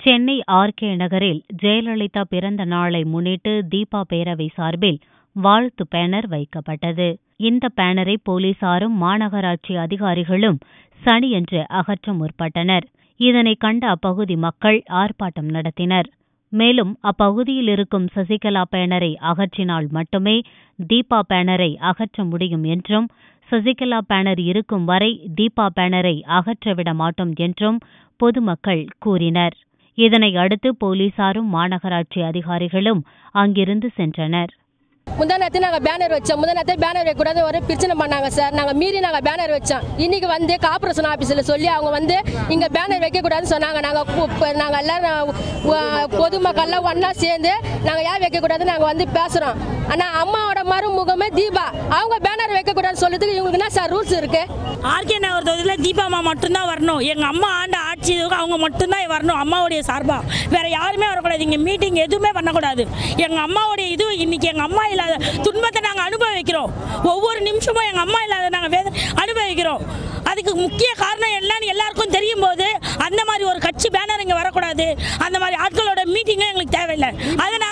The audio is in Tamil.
சென்னை ஆர்கே நகரில் ஜெயலலிதா பிறந்த நாளை முன்னிட்டு தீபா பேரவை சார்பில் வாழ்த்து பேனர் வைக்கப்பட்டது இந்த பேனரை போலீசாரும் மாநகராட்சி அதிகாரிகளும் சனியன்று அகற்ற முற்பட்டனர் இதனை கண்ட அப்பகுதி மக்கள் ஆர்ப்பாட்டம் நடத்தினர் மேலும் அப்பகுதியில் இருக்கும் சசிகலா பேனரை அகற்றினால் மட்டுமே தீபா பேனரை அகற்ற முடியும் என்றும் சசிகலா பேனர் இருக்கும் வரை தீபா பேனரை அகற்றவிட மாட்டோம் என்றும் பொதுமக்கள் கூறினர் இதனை அடுத்து போலீசாரும் மாநகராட்சி அதிகாரிகளும் அங்கிருந்து சென்றனர் முந்தா நேரத்து நாங்கள் பேனர் வச்சோம் முந்தா நேரத்தை பேனர் வைக்கக்கூடாது ஒரு பிரச்சனை பண்ணாங்க சார் நாங்கள் மீறி நாங்கள் பேனர் வச்சோம் இன்னைக்கு வந்து கார்பரேஷன் ஆஃபீஸில் சொல்லி அவங்க வந்து இங்கே பேனர் வைக்கக்கூடாதுன்னு சொன்னாங்க நாங்கள் நாங்கள் எல்லாரும் உ- பொதுமக்கள்லாம் ஒன்றா சேர்ந்து நாங்கள் ஏன் வைக்கக்கூடாதுன்னு நாங்கள் வந்து பேசுகிறோம் ஆனால் அம்மாவோட மறுமுகமே தீபா அவங்க பேனர் வைக்கக்கூடாதுன்னு சொல்றதுக்கு இவங்களுக்கு என்ன சார் ரூல்ஸ் இருக்குது ஆர்கே நகர் தொகுதியில் தீபாமா மட்டும்தான் வரணும் எங்கள் அம்மா ஆண்ட ஆட்சி அவங்க மட்டும்தான் வரணும் அம்மாவுடைய சார்பா வேற யாருமே வரக்கூடாது இங்கே மீட்டிங் எதுவுமே பண்ணக்கூடாது எங்கள் அம்மாவுடைய இது இன்னைக்கு எங்கள் அம்மா இல்லாத துன்பத்தை நாங்கள் அனுபவிக்கிறோம் ஒவ்வொரு நிமிஷமும் எங்கள் அம்மா இல்லாத நாங்கள் வேத அனுபவிக்கிறோம் அதுக்கு முக்கிய காரணம் என்னன்னு எல்லாருக்கும் தெரியும் போது அந்த மாதிரி ஒரு கட்சி பேனர் இங்கே வரக்கூடாது அந்த மாதிரி ஆட்களோட மீட்டிங்கும் எங்களுக்கு தேவையில்லை அதை நாங்கள்